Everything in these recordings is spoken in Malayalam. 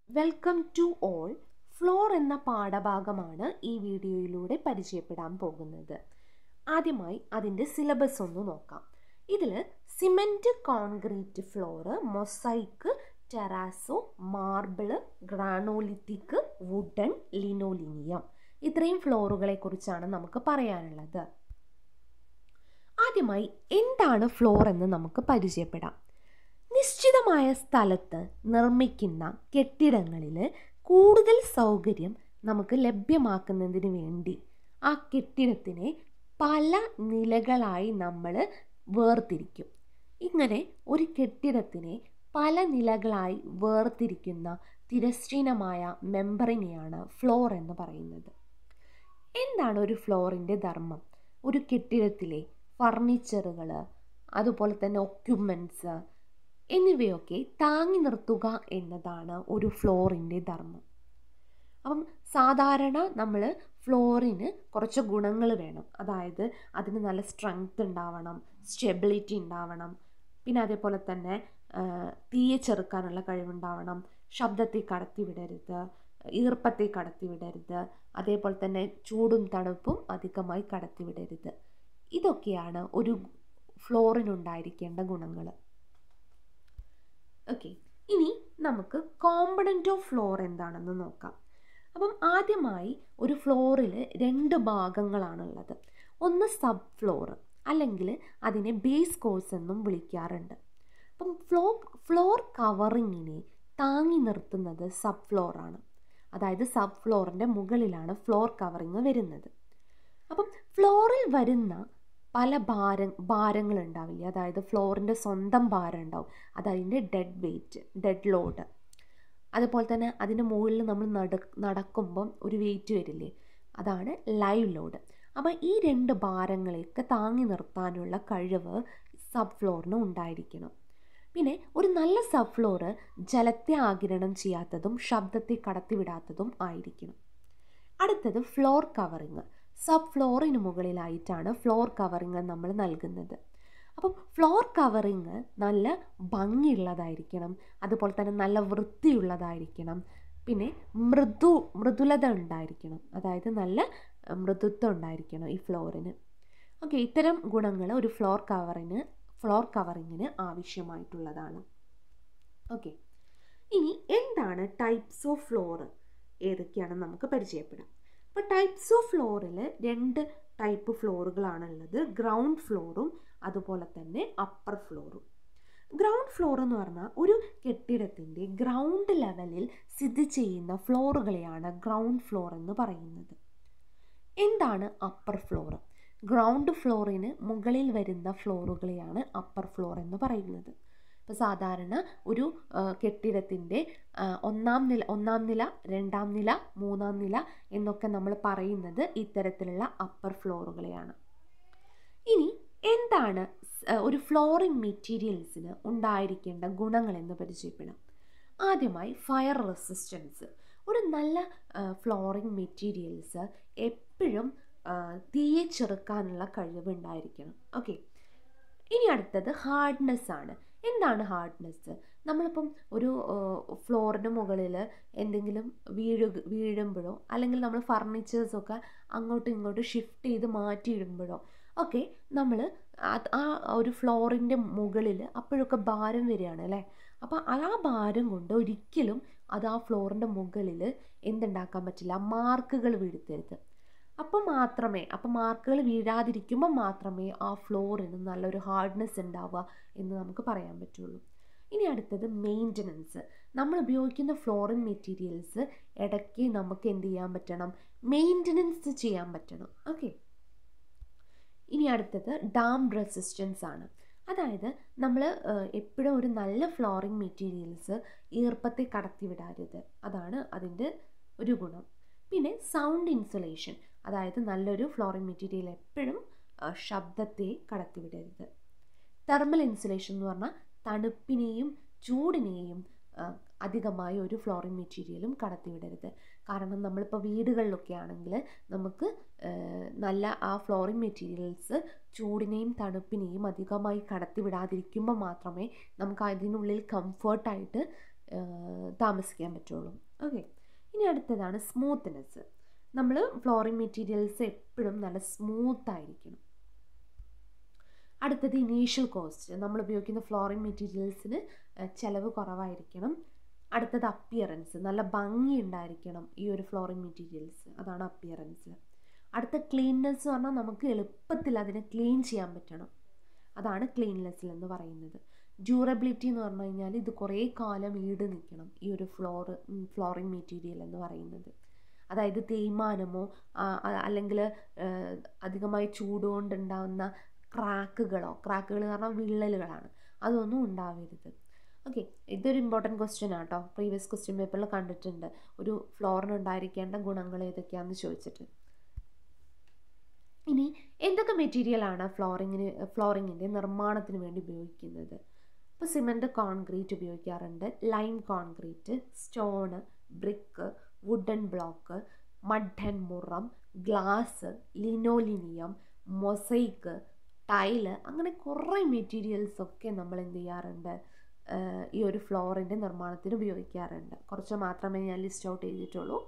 വെൽക്കം ടു ഓൾ ഫ്ലോർ എന്ന പാഠഭാഗമാണ് ഈ വീഡിയോയിലൂടെ പരിചയപ്പെടാൻ പോകുന്നത് ആദ്യമായി അതിൻ്റെ സിലബസ് ഒന്ന് നോക്കാം ഇതിൽ cement concrete floor mosaic terrazzo marble granolithic wooden linoleum ഇത്രയും ഫ്ലോറുകളെ കുറിച്ചാണ് നമുക്ക് പറയാനുള്ളത് ആദ്യമായി എന്താണ് ഫ്ലോർ എന്ന് നമുക്ക് പരിചയപ്പെടാം നിശ്ചിതമായ സ്ഥലത്ത് നിർമ്മിക്കുന്ന കെട്ടിടങ്ങളിൽ കൂടുതൽ സൗകര്യം നമുക്ക് ലഭ്യമാക്കുന്നതിന് വേണ്ടി ആ കെട്ടിടത്തിനെ പല നിലകളായി നമ്മൾ വേർതിരിക്കും ഇങ്ങനെ ഒരു കെട്ടിടത്തിനെ പല നിലകളായി വേർതിരിക്കുന്ന തിരശ്ചീനമായ മെമ്പറിനെയാണ് ഫ്ലോർ എന്ന് പറയുന്നത് എന്താണ് ഒരു ഫ്ലോറിൻ്റെ ധർമ്മം ഒരു കെട്ടിടത്തിലെ ഫർണിച്ചറുകൾ അതുപോലെ തന്നെ ഒക്യുപ്മെൻറ്റ്സ് എന്നിവയൊക്കെ താങ്ങി നിർത്തുക എന്നതാണ് ഒരു ഫ്ലോറിൻ്റെ ധർമ്മം അപ്പം സാധാരണ നമ്മൾ ഫ്ലോറിന് കുറച്ച് ഗുണങ്ങൾ വേണം അതായത് അതിന് നല്ല സ്ട്രെങ്ത് ഉണ്ടാവണം സ്റ്റെബിലിറ്റി ഉണ്ടാവണം പിന്നെ അതേപോലെ തന്നെ തീയെ ചെറുക്കാനുള്ള കഴിവുണ്ടാവണം ശബ്ദത്തെ കടത്തിവിടരുത് ഈർപ്പത്തെ കടത്തിവിടരുത് അതേപോലെ തന്നെ ചൂടും തണുപ്പും അധികമായി കടത്തിവിടരുത് ഇതൊക്കെയാണ് ഒരു ഫ്ലോറിനുണ്ടായിരിക്കേണ്ട ഗുണങ്ങൾ ഓക്കെ ഇനി നമുക്ക് കോമ്പണൻറ്റ് ഓഫ് ഫ്ലോർ എന്താണെന്ന് നോക്കാം അപ്പം ആദ്യമായി ഒരു ഫ്ലോറിൽ രണ്ട് ഭാഗങ്ങളാണുള്ളത് ഒന്ന് സബ് ഫ്ലോർ അല്ലെങ്കിൽ അതിനെ ബേസ് കോഴ്സ് എന്നും വിളിക്കാറുണ്ട് അപ്പം ഫ്ലോ ഫ്ലോർ കവറിങ്ങിനെ താങ്ങി നിർത്തുന്നത് സബ് ഫ്ലോറാണ് അതായത് സബ് ഫ്ലോറിൻ്റെ മുകളിലാണ് ഫ്ലോർ കവറിങ് വരുന്നത് അപ്പം ഫ്ലോറിൽ വരുന്ന പല ഭാരം ഭാരങ്ങൾ ഉണ്ടാവില്ല അതായത് ഫ്ലോറിൻ്റെ സ്വന്തം ഭാരം ഉണ്ടാവും അതതിൻ്റെ ഡെഡ് വെയിറ്റ് ഡെഡ് ലോഡ് അതുപോലെ തന്നെ അതിൻ്റെ മുകളിൽ നമ്മൾ നട നടക്കുമ്പം ഒരു വെയിറ്റ് വരില്ലേ അതാണ് ലൈവ് ലോഡ് അപ്പോൾ ഈ രണ്ട് ഭാരങ്ങളെയൊക്കെ താങ്ങി നിർത്താനുള്ള കഴിവ് സബ് ഫ്ലോറിന് ഉണ്ടായിരിക്കണം പിന്നെ ഒരു നല്ല സബ് ഫ്ലോറ് ജലത്തെ ആകിരണം ചെയ്യാത്തതും ശബ്ദത്തെ കടത്തിവിടാത്തതും ആയിരിക്കണം അടുത്തത് ഫ്ലോർ കവറിങ് സബ് ഫ്ലോറിന് മുകളിലായിട്ടാണ് ഫ്ലോർ കവറിങ് നമ്മൾ നൽകുന്നത് അപ്പം ഫ്ലോർ കവറിങ് നല്ല ഭംഗിയുള്ളതായിരിക്കണം അതുപോലെ തന്നെ നല്ല വൃത്തിയുള്ളതായിരിക്കണം പിന്നെ മൃദു മൃദുലത ഉണ്ടായിരിക്കണം അതായത് നല്ല മൃദുത്വം ഉണ്ടായിരിക്കണം ഈ ഫ്ലോറിന് ഓക്കെ ഇത്തരം ഗുണങ്ങൾ ഒരു ഫ്ലോർ കവറിന് ഫ്ലോർ കവറിങ്ങിന് ആവശ്യമായിട്ടുള്ളതാണ് ഓക്കെ ഇനി എന്താണ് ടൈപ്സ് ഓഫ് ഫ്ലോർ ഏതൊക്കെയാണെന്ന് നമുക്ക് പരിചയപ്പെടാം അപ്പോൾ ടൈപ്സ് ഓഫ് ഫ്ലോറിൽ രണ്ട് ടൈപ്പ് ഫ്ലോറുകളാണുള്ളത് ഗ്രൗണ്ട് ഫ്ലോറും അതുപോലെ തന്നെ അപ്പർ ഫ്ലോറും ഗ്രൗണ്ട് ഫ്ലോർ എന്ന് പറഞ്ഞാൽ ഒരു കെട്ടിടത്തിൻ്റെ ഗ്രൗണ്ട് ലെവലിൽ സ്ഥിതി ചെയ്യുന്ന ഫ്ലോറുകളെയാണ് ഗ്രൗണ്ട് ഫ്ലോർ എന്ന് പറയുന്നത് എന്താണ് അപ്പർ ഫ്ലോർ ഗ്രൗണ്ട് ഫ്ലോറിന് മുകളിൽ വരുന്ന ഫ്ലോറുകളെയാണ് അപ്പർ ഫ്ലോർ എന്ന് പറയുന്നത് ഇപ്പോൾ സാധാരണ ഒരു കെട്ടിടത്തിൻ്റെ ഒന്നാം നില ഒന്നാം നില രണ്ടാം നില മൂന്നാം നില എന്നൊക്കെ നമ്മൾ പറയുന്നത് ഇത്തരത്തിലുള്ള അപ്പർ ഫ്ലോറുകളെയാണ് ഇനി എന്താണ് ഒരു ഫ്ലോറിംഗ് മെറ്റീരിയൽസിന് ഉണ്ടായിരിക്കേണ്ട ഗുണങ്ങളെന്ന് പരിചയപ്പെടാം ആദ്യമായി ഫയർ റെസിസ്റ്റൻസ് ഒരു നല്ല ഫ്ലോറിംഗ് മെറ്റീരിയൽസ് എപ്പോഴും തീയെ ചെറുക്കാനുള്ള കഴിവ് ഉണ്ടായിരിക്കണം ഓക്കെ ഇനി അടുത്തത് ഹാർഡ്നെസ് ആണ് എന്താണ് ഹാർഡ്നെസ് നമ്മളിപ്പം ഒരു ഫ്ലോറിന് മുകളിൽ എന്തെങ്കിലും വീഴു വീഴുമ്പോഴോ അല്ലെങ്കിൽ നമ്മൾ ഫർണിച്ചേഴ്സൊക്കെ അങ്ങോട്ടും ഇങ്ങോട്ടും ഷിഫ്റ്റ് ചെയ്ത് മാറ്റിയിടുമ്പോഴോ ഒക്കെ നമ്മൾ ആ ഒരു ഫ്ലോറിൻ്റെ മുകളിൽ അപ്പോഴൊക്കെ ഭാരം വരികയാണ് അല്ലേ അപ്പോൾ ആ ഭാരം കൊണ്ട് ഒരിക്കലും അത് ആ ഫ്ലോറിൻ്റെ മുകളിൽ എന്തുണ്ടാക്കാൻ പറ്റില്ല മാർക്കുകൾ വീഴ്ത്തരുത് അപ്പം മാത്രമേ അപ്പം മാർക്കുകൾ വീഴാതിരിക്കുമ്പോൾ മാത്രമേ ആ ഫ്ലോറിന് നല്ലൊരു ഹാർഡ്നെസ് ഉണ്ടാവുക എന്ന് നമുക്ക് പറയാൻ പറ്റുള്ളൂ ഇനി അടുത്തത് മെയിൻ്റനൻസ് നമ്മൾ ഉപയോഗിക്കുന്ന ഫ്ലോറിൻ മെറ്റീരിയൽസ് ഇടയ്ക്ക് നമുക്ക് എന്ത് ചെയ്യാൻ പറ്റണം മെയിൻ്റനൻസ് ചെയ്യാൻ പറ്റണം ഓക്കെ ഇനി അടുത്തത് ഡാം റെസിസ്റ്റൻസ് ആണ് അതായത് നമ്മൾ എപ്പോഴും ഒരു നല്ല ഫ്ലോറിങ് മെറ്റീരിയൽസ് ഈർപ്പത്തെ കടത്തിവിടരുത് അതാണ് അതിൻ്റെ ഒരു ഗുണം പിന്നെ സൗണ്ട് ഇൻസുലേഷൻ അതായത് നല്ലൊരു ഫ്ലോറിംഗ് മെറ്റീരിയൽ എപ്പോഴും ശബ്ദത്തെ കടത്തിവിടരുത് തെർമൽ ഇൻസുലേഷൻ എന്ന് പറഞ്ഞാൽ തണുപ്പിനെയും ചൂടിനെയും അധികമായി ഒരു ഫ്ലോറിംഗ് മെറ്റീരിയലും കടത്തിവിടരുത് കാരണം നമ്മളിപ്പോൾ വീടുകളിലൊക്കെ ആണെങ്കിൽ നമുക്ക് നല്ല ആ ഫ്ലോറിംഗ് മെറ്റീരിയൽസ് ചൂടിനെയും തണുപ്പിനെയും അധികമായി കടത്തിവിടാതിരിക്കുമ്പോൾ മാത്രമേ നമുക്ക് അതിനുള്ളിൽ കംഫർട്ടായിട്ട് താമസിക്കാൻ പറ്റുള്ളൂ ഓക്കെ ഇനി അടുത്തതാണ് സ്മൂത്ത്നെസ് നമ്മൾ ഫ്ലോറിംഗ് മെറ്റീരിയൽസ് എപ്പോഴും നല്ല സ്മൂത്ത് ആയിരിക്കണം അടുത്തത് ഇനീഷ്യൽ കോസ്റ്റ് നമ്മൾ ഉപയോഗിക്കുന്ന ഫ്ലോറിംഗ് മെറ്റീരിയൽസിന് ചിലവ് കുറവായിരിക്കണം അടുത്തത് അപ്പിയറൻസ് നല്ല ഭംഗി ഉണ്ടായിരിക്കണം ഈ ഒരു ഫ്ലോറിംഗ് മെറ്റീരിയൽസ് അതാണ് അപ്പിയറൻസ് അടുത്ത ക്ലീൻനെസ് പറഞ്ഞാൽ നമുക്ക് എളുപ്പത്തിൽ അതിനെ ക്ലീൻ ചെയ്യാൻ പറ്റണം അതാണ് ക്ലീൻനെസ്സിൽ എന്ന് പറയുന്നത് ഡ്യൂറബിലിറ്റി എന്ന് പറഞ്ഞു കഴിഞ്ഞാൽ ഇത് കുറേ കാലം ഈട് നിൽക്കണം ഈ ഒരു ഫ്ലോർ ഫ്ലോറിംഗ് മെറ്റീരിയൽ എന്ന് പറയുന്നത് അതായത് തേയ്മാനമോ അല്ലെങ്കിൽ അധികമായി ചൂടുകൊണ്ടുണ്ടാകുന്ന ക്രാക്കുകളോ ക്രാക്കുകൾ കാരണം വിള്ളലുകളാണ് അതൊന്നും ഉണ്ടാവരുത് ഓക്കെ ഇതൊരു ഇമ്പോർട്ടൻറ്റ് ക്വസ്റ്റ്യൻ ആട്ടോ പ്രീവിയസ് ക്വസ്റ്റ്യൻ പേപ്പറിൽ കണ്ടിട്ടുണ്ട് ഒരു ഫ്ലോറിന് ഉണ്ടായിരിക്കേണ്ട ഗുണങ്ങൾ ഏതൊക്കെയാണെന്ന് ചോദിച്ചിട്ട് ഇനി എന്തൊക്കെ മെറ്റീരിയലാണ് ഫ്ലോറിങ്ങിന് ഫ്ലോറിങ്ങിൻ്റെ നിർമ്മാണത്തിന് വേണ്ടി ഉപയോഗിക്കുന്നത് ഇപ്പോൾ സിമെൻറ്റ് കോൺക്രീറ്റ് ഉപയോഗിക്കാറുണ്ട് lime concrete stone brick wooden block mud and മുറം ഗ്ലാസ് ലിനോലിനിയം മൊസൈക്ക് ടൈല് അങ്ങനെ കുറേ മെറ്റീരിയൽസ് ഒക്കെ നമ്മൾ എന്ത് ചെയ്യാറുണ്ട് ഈ ഒരു ഫ്ലോറിൻ്റെ നിർമ്മാണത്തിന് ഉപയോഗിക്കാറുണ്ട് കുറച്ച് മാത്രമേ ഞാൻ ലിസ്റ്റ് ഔട്ട് ചെയ്തിട്ടുള്ളൂ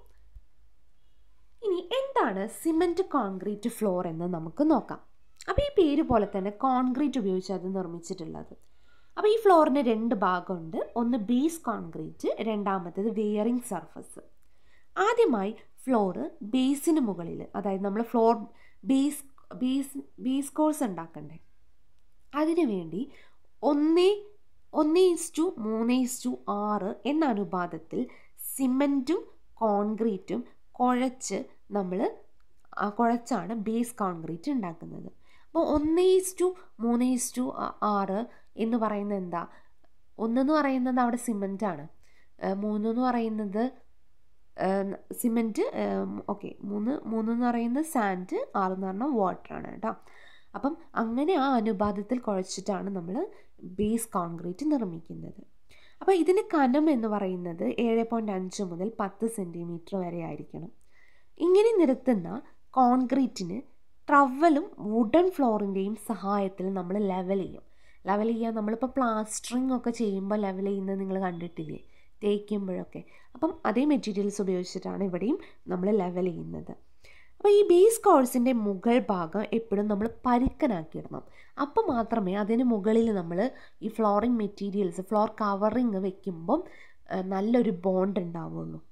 ഇനി എന്താണ് സിമെൻറ്റ് കോൺക്രീറ്റ് ഫ്ലോർ എന്ന് നമുക്ക് നോക്കാം അപ്പോൾ ഈ പേര് പോലെ തന്നെ കോൺക്രീറ്റ് ഉപയോഗിച്ച് അത് നിർമ്മിച്ചിട്ടുള്ളത് അപ്പോൾ ഈ ഫ്ലോറിന് രണ്ട് ഭാഗമുണ്ട് ഒന്ന് ബേസ് കോൺക്രീറ്റ് രണ്ടാമത്തേത് വെയറിംഗ് സർഫസ് ആദ്യമായി ഫ്ലോറ് ബേസിന് മുകളിൽ അതായത് നമ്മൾ floor base base base course ഉണ്ടാക്കണ്ടേ അതിനു വേണ്ടി ഒന്നേ ഒന്ന് ഇസ്റ്റു മൂന്ന് ഇസ്റ്റു ആറ് എന്ന അനുപാതത്തിൽ സിമൻറ്റും കോൺക്രീറ്റും കുഴച്ച് നമ്മൾ കുഴച്ചാണ് ബേസ് കോൺക്രീറ്റ് ഉണ്ടാക്കുന്നത് അപ്പോൾ ഒന്ന് ഇസ്റ്റു മൂന്ന് ഇസ്റ്റു ആറ് എന്ന് പറയുന്നത് എന്താ ഒന്നെന്ന് പറയുന്നത് അവിടെ സിമൻറ്റാണ് മൂന്നെന്ന് പറയുന്നത് സിമെൻറ്റ് ഓക്കെ മൂന്ന് മൂന്നെന്ന് പറയുന്നത് സാൻഡ് ആറ് എന്ന് പറഞ്ഞാൽ വാട്ടറാണ് കേട്ടോ അപ്പം അങ്ങനെ ആ അനുപാതത്തിൽ കുഴച്ചിട്ടാണ് നമ്മൾ ബേസ് കോൺക്രീറ്റ് നിർമ്മിക്കുന്നത് അപ്പോൾ ഇതിന് കനം എന്ന് പറയുന്നത് ഏഴ് പോയിൻറ്റ് അഞ്ച് മുതൽ പത്ത് സെൻറ്റിമീറ്റർ വരെ ആയിരിക്കണം ഇങ്ങനെ നിരത്തുന്ന കോൺക്രീറ്റിന് ട്രവലും വുഡൻ ഫ്ലോറിൻ്റെയും സഹായത്തിൽ നമ്മൾ ലെവൽ ചെയ്യും ലെവൽ ചെയ്യാൻ നമ്മളിപ്പോൾ പ്ലാസ്റ്ററിങ് ഒക്കെ ചെയ്യുമ്പോൾ ലെവൽ ചെയ്യുന്നത് നിങ്ങൾ കണ്ടിട്ടില്ലേ തേക്കുമ്പോഴൊക്കെ അപ്പം അതേ മെറ്റീരിയൽസ് ഉപയോഗിച്ചിട്ടാണ് ഇവിടെയും നമ്മൾ ലെവൽ ചെയ്യുന്നത് അപ്പോൾ ഈ ബേസ് കോഴ്സിൻ്റെ മുകൾ ഭാഗം എപ്പോഴും നമ്മൾ പരുക്കനാക്കിയിടണം അപ്പോൾ മാത്രമേ അതിന് മുകളിൽ നമ്മൾ ഈ ഫ്ലോറിങ് മെറ്റീരിയൽസ് ഫ്ലോർ കവറിങ് വെക്കുമ്പം നല്ലൊരു ബോണ്ട് ഉണ്ടാവുള്ളൂ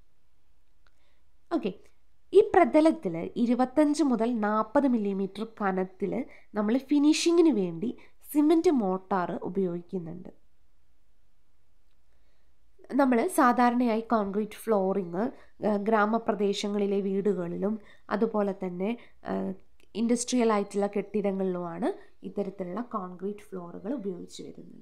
ഓക്കെ ഈ പ്രതലത്തിൽ ഇരുപത്തഞ്ച് മുതൽ നാൽപ്പത് മില്ലിമീറ്റർ കനത്തിൽ നമ്മൾ ഫിനിഷിങ്ങിന് വേണ്ടി സിമൻറ്റ് മോട്ടാർ ഉപയോഗിക്കുന്നുണ്ട് നമ്മൾ സാധാരണയായി കോൺക്രീറ്റ് ഫ്ലോറിങ് ഗ്രാമപ്രദേശങ്ങളിലെ വീടുകളിലും അതുപോലെ തന്നെ ഇൻഡസ്ട്രിയൽ ആയിട്ടുള്ള കെട്ടിടങ്ങളിലുമാണ് ഇത്തരത്തിലുള്ള കോൺക്രീറ്റ് ഫ്ലോറുകൾ ഉപയോഗിച്ച് വരുന്നത്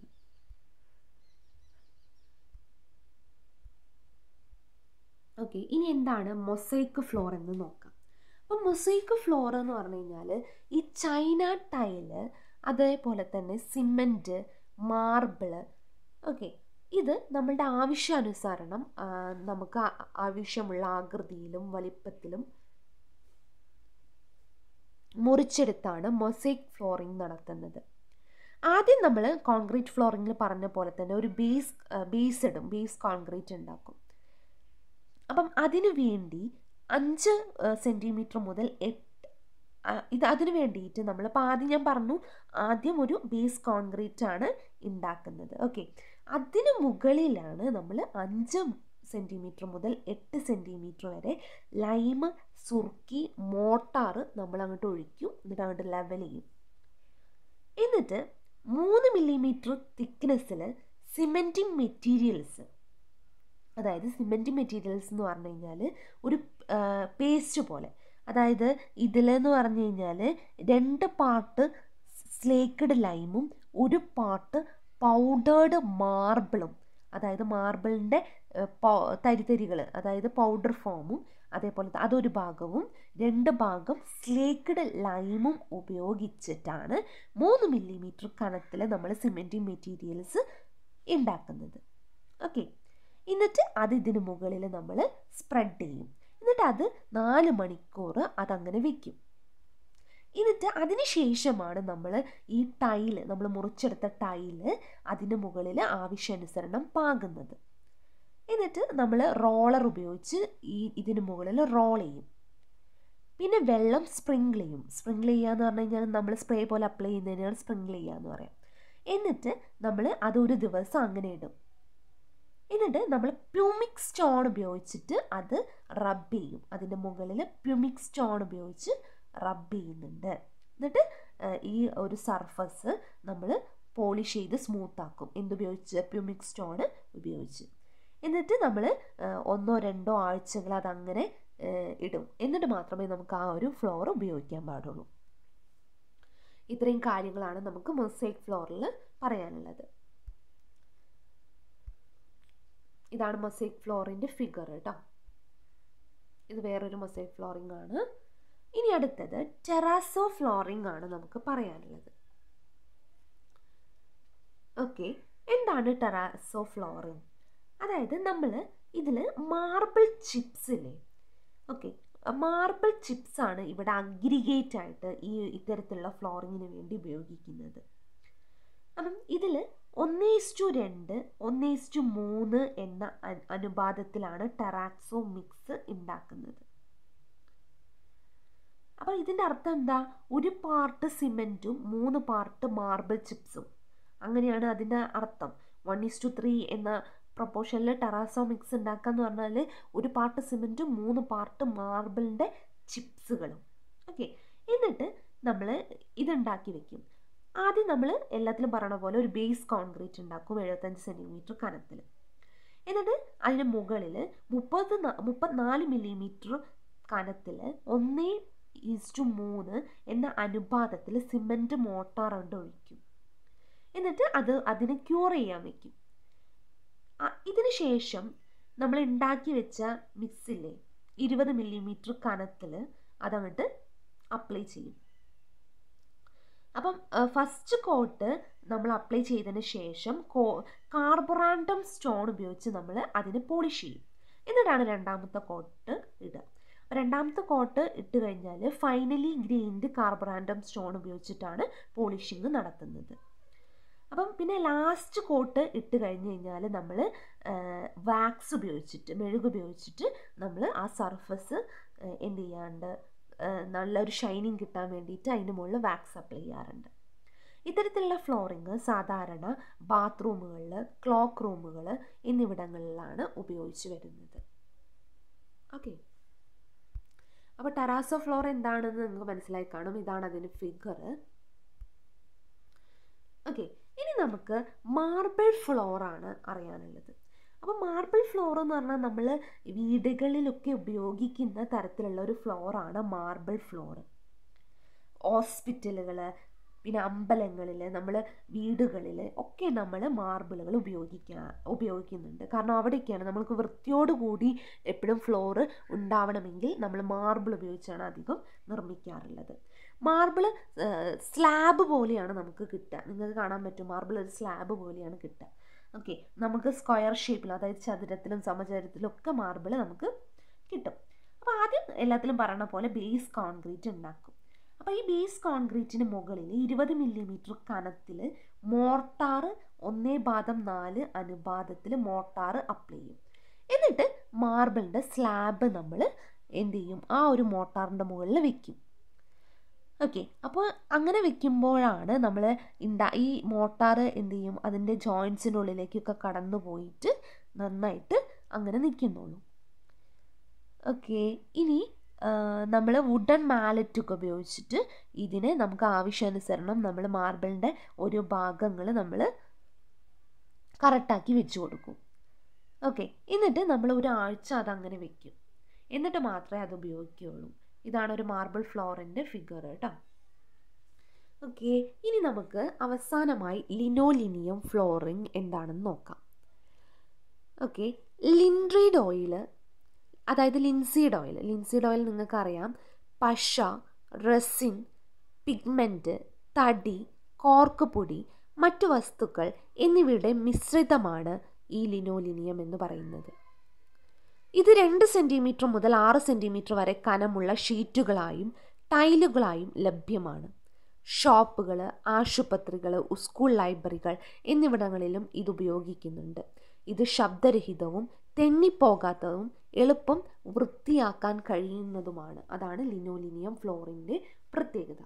ഓക്കെ ഇനി എന്താണ് മൊസൈക്ക് ഫ്ലോർ എന്ന് നോക്കാം അപ്പോൾ മൊസൈക്ക് ഫ്ലോർ എന്ന് പറഞ്ഞു കഴിഞ്ഞാൽ ഈ ചൈന ടൈല് അതേപോലെ തന്നെ സിമെൻറ്റ് മാർബിള് ഓക്കെ ഇത് നമ്മളുടെ ആവശ്യാനുസരണം നമുക്ക് ആവശ്യമുള്ള ആകൃതിയിലും വലിപ്പത്തിലും മുറിച്ചെടുത്താണ് മൊസൈക്ക് ഫ്ലോറിംഗ് നടത്തുന്നത് ആദ്യം നമ്മൾ കോൺക്രീറ്റ് ഫ്ലോറിങ്ങിൽ പറഞ്ഞ പോലെ തന്നെ ഒരു ബേസ് ബേസ് ഇടും ബേസ് കോൺക്രീറ്റ് ഉണ്ടാക്കും അപ്പം അതിനു വേണ്ടി അഞ്ച് സെൻറ്റിമീറ്റർ മുതൽ എട്ട് ഇത് അതിനു വേണ്ടിയിട്ട് നമ്മളിപ്പോൾ ആദ്യം ഞാൻ പറഞ്ഞു ആദ്യം ഒരു ബേസ് കോൺക്രീറ്റ് ആണ് ഉണ്ടാക്കുന്നത് ഓക്കെ അതിന് മുകളിലാണ് നമ്മൾ അഞ്ച് സെൻറ്റിമീറ്റർ മുതൽ എട്ട് സെൻറ്റിമീറ്റർ വരെ ലൈമ് സുർക്കി മോട്ടാർ നമ്മൾ അങ്ങോട്ട് ഒഴിക്കും എന്നിട്ട് അങ്ങോട്ട് ലെവൽ ചെയ്യും എന്നിട്ട് മൂന്ന് മില്ലിമീറ്റർ തിക്നെസ്സിൽ സിമെൻറ്റിങ് മെറ്റീരിയൽസ് അതായത് സിമെൻറ്റിങ് മെറ്റീരിയൽസ് എന്ന് പറഞ്ഞു കഴിഞ്ഞാൽ ഒരു പേസ്റ്റ് പോലെ അതായത് ഇതിലെന്ന് പറഞ്ഞു കഴിഞ്ഞാൽ രണ്ട് പാർട്ട് സ്ലേക്കഡ് ലൈമും ഒരു പാർട്ട് പൗഡേർഡ് മാർബിളും അതായത് മാർബിളിൻ്റെ തരിതരികൾ അതായത് പൗഡർ ഫോമും അതേപോലെ അതൊരു ഭാഗവും രണ്ട് ഭാഗം സ്ലേക്കഡ് ലൈമും ഉപയോഗിച്ചിട്ടാണ് മൂന്ന് മില്ലിമീറ്റർ കനത്തിൽ നമ്മൾ സിമെൻറ്റിങ് മെറ്റീരിയൽസ് ഉണ്ടാക്കുന്നത് ഓക്കെ എന്നിട്ട് അത് ഇതിന് മുകളിൽ നമ്മൾ സ്പ്രെഡ് ചെയ്യും എന്നിട്ട് അത് നാല് മണിക്കൂർ അതങ്ങനെ വെക്കും എന്നിട്ട് അതിന് ശേഷമാണ് നമ്മൾ ഈ ടൈല് നമ്മൾ മുറിച്ചെടുത്ത ടൈല് അതിന് മുകളിൽ ആവശ്യാനുസരണം പാകുന്നത് എന്നിട്ട് നമ്മൾ റോളർ ഉപയോഗിച്ച് ഈ ഇതിന് മുകളിൽ റോൾ ചെയ്യും പിന്നെ വെള്ളം സ്പ്രിങ്കിൾ ചെയ്യും സ്പ്രിങ്കിൾ ചെയ്യുക എന്ന് പറഞ്ഞു കഴിഞ്ഞാൽ നമ്മൾ സ്പ്രേ പോലെ അപ്ലൈ ചെയ്യുന്നതിനാണ് സ്പ്രിങ്കിൾ ചെയ്യുക എന്ന് പറയാം എന്നിട്ട് നമ്മൾ അതൊരു ദിവസം അങ്ങനെ ഇടും എന്നിട്ട് നമ്മൾ പ്യൂമിക് സ്റ്റോൺ ഉപയോഗിച്ചിട്ട് അത് റബ്ബ് ചെയ്യും അതിൻ്റെ മുകളിൽ പ്യൂമിക് സ്റ്റോൺ ഉപയോഗിച്ച് റബ്ബ് ചെയ്യുന്നുണ്ട് എന്നിട്ട് ഈ ഒരു സർഫസ് നമ്മൾ പോളിഷ് ചെയ്ത് സ്മൂത്ത് ആക്കും എന്തുപയോഗിച്ച് പ്യൂമിക് സ്റ്റോൺ ഉപയോഗിച്ച് എന്നിട്ട് നമ്മൾ ഒന്നോ രണ്ടോ ആഴ്ചകൾ അതങ്ങനെ ഇടും എന്നിട്ട് മാത്രമേ നമുക്ക് ആ ഒരു ഫ്ലോർ ഉപയോഗിക്കാൻ പാടുള്ളൂ ഇത്രയും കാര്യങ്ങളാണ് നമുക്ക് മൊസൈക്ക് ഫ്ലോറിൽ പറയാനുള്ളത് ഇതാണ് മൊസൈക്ക് ഫ്ലോറിൻ്റെ ഫിഗർ കേട്ടോ ഇത് വേറൊരു മൊസൈക്ക് ഫ്ലോറിംഗ് ആണ് ഇനി അടുത്തത് ടെറാസോ ഫ്ലോറിംഗ് ആണ് നമുക്ക് പറയാനുള്ളത് ഓക്കെ എന്താണ് ടെറാസോ ഫ്ലോറിംഗ് അതായത് നമ്മൾ ഇതിൽ മാർബിൾ ചിപ്സ് ഇല്ലേ ഓക്കെ മാർബിൾ ചിപ്സ് ആണ് ഇവിടെ അഗ്രിഗേറ്റ് ആയിട്ട് ഈ ഇത്തരത്തിലുള്ള ഫ്ലോറിങ്ങിന് വേണ്ടി ഉപയോഗിക്കുന്നത് അപ്പം ഇതിൽ ഒന്നേസ്റ്റു രണ്ട് ഒന്നേസ്റ്റു മൂന്ന് എന്ന അനുപാതത്തിലാണ് ടെറാക്സോ മിക്സ് ഉണ്ടാക്കുന്നത് അപ്പോൾ ഇതിൻ്റെ അർത്ഥം എന്താ ഒരു പാർട്ട് സിമെൻറ്റും മൂന്ന് പാർട്ട് മാർബിൾ ചിപ്സും അങ്ങനെയാണ് അതിൻ്റെ അർത്ഥം വൺ ഈസ് ടു ത്രീ എന്ന പ്രൊപ്പോർഷനിൽ ടെറാസോ മിക്സ് ഉണ്ടാക്കുക എന്ന് പറഞ്ഞാൽ ഒരു പാർട്ട് സിമെൻറ്റും മൂന്ന് പാർട്ട് മാർബിളിൻ്റെ ചിപ്സുകളും ഓക്കെ എന്നിട്ട് നമ്മൾ ഇതുണ്ടാക്കി വെക്കും ആദ്യം നമ്മൾ എല്ലാത്തിലും പറയണ പോലെ ഒരു ബേസ് കോൺക്രീറ്റ് ഉണ്ടാക്കും എഴുപത്തഞ്ച് സെൻറ്റിമീറ്റർ കനത്തിൽ എന്നിട്ട് അതിന് മുകളിൽ മുപ്പത് മുപ്പത്തിനാല് മില്ലിമീറ്റർ കനത്തിൽ ഒന്നേ ഈസ്റ്റു മൂന്ന് എന്ന അനുപാതത്തിൽ സിമെൻറ്റ് മോട്ടാർ കൊണ്ട് ഒഴിക്കും എന്നിട്ട് അത് അതിന് ക്യൂർ ചെയ്യാൻ വെക്കും ഇതിന് ശേഷം നമ്മൾ ഉണ്ടാക്കി വെച്ച മിക്സില്ലേ ഇരുപത് മില്ലിമീറ്റർ കനത്തിൽ അതങ്ങോട്ട് അപ്ലൈ ചെയ്യും അപ്പം ഫസ്റ്റ് കോട്ട് നമ്മൾ അപ്ലൈ ചെയ്തതിന് ശേഷം കോ കാർബറാൻഡം സ്റ്റോൺ ഉപയോഗിച്ച് നമ്മൾ അതിന് പോളിഷ് ചെയ്യും എന്നിട്ടാണ് രണ്ടാമത്തെ കോട്ട് ഇടുക രണ്ടാമത്തെ കോട്ട് ഇട്ട് കഴിഞ്ഞാൽ ഫൈനലി ഗ്രെയിൻഡ് കാർബറാൻഡം സ്റ്റോൺ ഉപയോഗിച്ചിട്ടാണ് പോളിഷിങ് നടത്തുന്നത് അപ്പം പിന്നെ ലാസ്റ്റ് കോട്ട് ഇട്ട് കഴിഞ്ഞ് കഴിഞ്ഞാൽ നമ്മൾ വാക്സ് ഉപയോഗിച്ചിട്ട് മെഴുക് ഉപയോഗിച്ചിട്ട് നമ്മൾ ആ സർഫസ് എന്ത് ചെയ്യാണ്ട് നല്ലൊരു ഷൈനിങ് കിട്ടാൻ വേണ്ടിയിട്ട് അതിന് മുകളിൽ വാക്സ് അപ്ലൈ ചെയ്യാറുണ്ട് ഇത്തരത്തിലുള്ള ഫ്ലോറിങ് സാധാരണ ബാത്റൂമുകളിൽ ക്ലോക്ക് റൂമുകൾ എന്നിവിടങ്ങളിലാണ് ഉപയോഗിച്ച് വരുന്നത് ഓക്കെ അപ്പോൾ ടെറാസോ ഫ്ലോർ എന്താണെന്ന് നിങ്ങൾക്ക് മനസ്സിലായി കാണും ഇതാണ് അതിന് ഫിഗർ ഓക്കെ ഇനി നമുക്ക് മാർബിൾ ഫ്ലോർ ആണ് അറിയാനുള്ളത് അപ്പോൾ മാർബിൾ ഫ്ലോർ എന്ന് പറഞ്ഞാൽ നമ്മൾ വീടുകളിലൊക്കെ ഉപയോഗിക്കുന്ന തരത്തിലുള്ള ഒരു ഫ്ലോറാണ് മാർബിൾ ഫ്ലോർ ഹോസ്പിറ്റലുകൾ പിന്നെ അമ്പലങ്ങളിൽ നമ്മൾ വീടുകളിൽ ഒക്കെ നമ്മൾ മാർബിളുകൾ ഉപയോഗിക്കുക ഉപയോഗിക്കുന്നുണ്ട് കാരണം അവിടെയൊക്കെയാണ് നമ്മൾക്ക് വൃത്തിയോടുകൂടി എപ്പോഴും ഫ്ലോറ് ഉണ്ടാവണമെങ്കിൽ നമ്മൾ മാർബിൾ ഉപയോഗിച്ചാണ് അധികം നിർമ്മിക്കാറുള്ളത് മാർബിൾ സ്ലാബ് പോലെയാണ് നമുക്ക് കിട്ടുക നിങ്ങൾക്ക് കാണാൻ പറ്റും മാർബിൾ ഒരു സ്ലാബ് പോലെയാണ് കിട്ടുക ഓക്കെ നമുക്ക് സ്ക്വയർ ഷേപ്പിൽ അതായത് ചതുരത്തിലും സമചതുരത്തിലും ഒക്കെ മാർബിൾ നമുക്ക് കിട്ടും അപ്പോൾ ആദ്യം എല്ലാത്തിലും പറയുന്ന പോലെ ബേസ് കോൺക്രീറ്റ് ഉണ്ടാക്കും അപ്പോൾ ഈ ബേസ് കോൺക്രീറ്റിന് മുകളിൽ ഇരുപത് മില്ലിമീറ്റർ കനത്തിൽ മോർട്ടാർ ഒന്നേ പാദം നാല് അനുപാതത്തിൽ മോർട്ടാർ അപ്ലൈ ചെയ്യും എന്നിട്ട് മാർബിളിൻ്റെ സ്ലാബ് നമ്മൾ എന്ത് ചെയ്യും ആ ഒരു മോർട്ടാറിൻ്റെ മുകളിൽ വെക്കും ഓക്കെ അപ്പോൾ അങ്ങനെ വെക്കുമ്പോഴാണ് നമ്മൾ ഉണ്ടാ ഈ മോട്ടാർ എന്ത് ചെയ്യും അതിൻ്റെ ജോയിൻസിൻ്റെ ഉള്ളിലേക്കൊക്കെ കടന്നു പോയിട്ട് നന്നായിട്ട് അങ്ങനെ നിൽക്കുന്നുള്ളൂ ഓക്കെ ഇനി നമ്മൾ വുഡൻ മാലറ്റൊക്കെ ഉപയോഗിച്ചിട്ട് ഇതിനെ നമുക്ക് ആവശ്യാനുസരണം നമ്മൾ മാർബിളിൻ്റെ ഓരോ ഭാഗങ്ങൾ നമ്മൾ കറക്റ്റാക്കി വെച്ച് കൊടുക്കും ഓക്കെ എന്നിട്ട് നമ്മൾ ഒരാഴ്ച അതങ്ങനെ വെക്കും എന്നിട്ട് മാത്രമേ അത് ഉപയോഗിക്കുകയുള്ളൂ ഇതാണ് ഒരു മാർബിൾ ഫ്ലോറിൻ്റെ ഫിഗർ കേട്ടോ ഓക്കെ ഇനി നമുക്ക് അവസാനമായി ലിനോലിനിയം ഫ്ലോറിങ് എന്താണെന്ന് നോക്കാം ഓക്കെ ലിൻഡ്രീഡ് ഓയിൽ അതായത് ലിൻസീഡ് ഓയിൽ ലിൻസീഡ് ഓയിൽ നിങ്ങൾക്കറിയാം പശ റെസിൻ പിഗ്മെൻറ്റ് തടി കോർക്ക് പൊടി മറ്റു വസ്തുക്കൾ എന്നിവയുടെ മിശ്രിതമാണ് ഈ ലിനോലിനിയം എന്ന് പറയുന്നത് ഇത് രണ്ട് സെൻറ്റിമീറ്റർ മുതൽ ആറ് സെൻറ്റിമീറ്റർ വരെ കനമുള്ള ഷീറ്റുകളായും ടൈലുകളായും ലഭ്യമാണ് ഷോപ്പുകൾ ആശുപത്രികൾ സ്കൂൾ ലൈബ്രറികൾ എന്നിവിടങ്ങളിലും ഇത് ഉപയോഗിക്കുന്നുണ്ട് ഇത് ശബ്ദരഹിതവും തെന്നിപ്പോകാത്തതും എളുപ്പം വൃത്തിയാക്കാൻ കഴിയുന്നതുമാണ് അതാണ് ലിനോലിനിയം ഫ്ലോറിൻ്റെ പ്രത്യേകത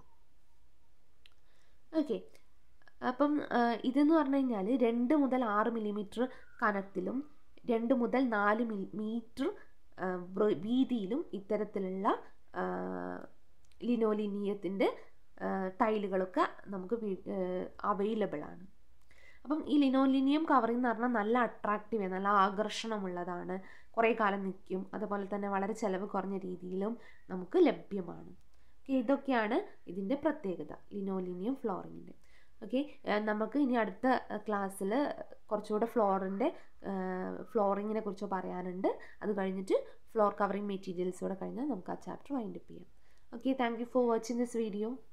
ഓക്കെ അപ്പം ഇതെന്ന് പറഞ്ഞു കഴിഞ്ഞാൽ രണ്ട് മുതൽ ആറ് മില്ലിമീറ്റർ കനത്തിലും രണ്ട് മുതൽ നാല് മില്ലി മീറ്റർ വീതിയിലും ഇത്തരത്തിലുള്ള ലിനോലിനിയത്തിൻ്റെ ടൈലുകളൊക്കെ നമുക്ക് അവൈലബിൾ ആണ് അപ്പം ഈ ലിനോലിനിയം കവറിംഗ് എന്ന് പറഞ്ഞാൽ നല്ല അട്രാക്റ്റീവ് നല്ല ആകർഷണമുള്ളതാണ് കുറേ കാലം നിൽക്കും അതുപോലെ തന്നെ വളരെ ചിലവ് കുറഞ്ഞ രീതിയിലും നമുക്ക് ലഭ്യമാണ് ഓക്കെ ഇതൊക്കെയാണ് ഇതിൻ്റെ പ്രത്യേകത ലിനോലിനിയം ഫ്ലോറിങ്ങിൻ്റെ ഓക്കെ നമുക്ക് ഇനി അടുത്ത ക്ലാസ്സിൽ കുറച്ചുകൂടെ ഫ്ലോറിൻ്റെ ഫ്ലോറിങ്ങിനെ കുറിച്ച് പറയാനുണ്ട് അത് കഴിഞ്ഞിട്ട് ഫ്ലോർ കവറിങ് മെറ്റീരിയൽസോടെ കഴിഞ്ഞാൽ നമുക്ക് ആ ചാപ്റ്റർ വൈൻഡപ്പ് ചെയ്യാം okay thank you for watching this video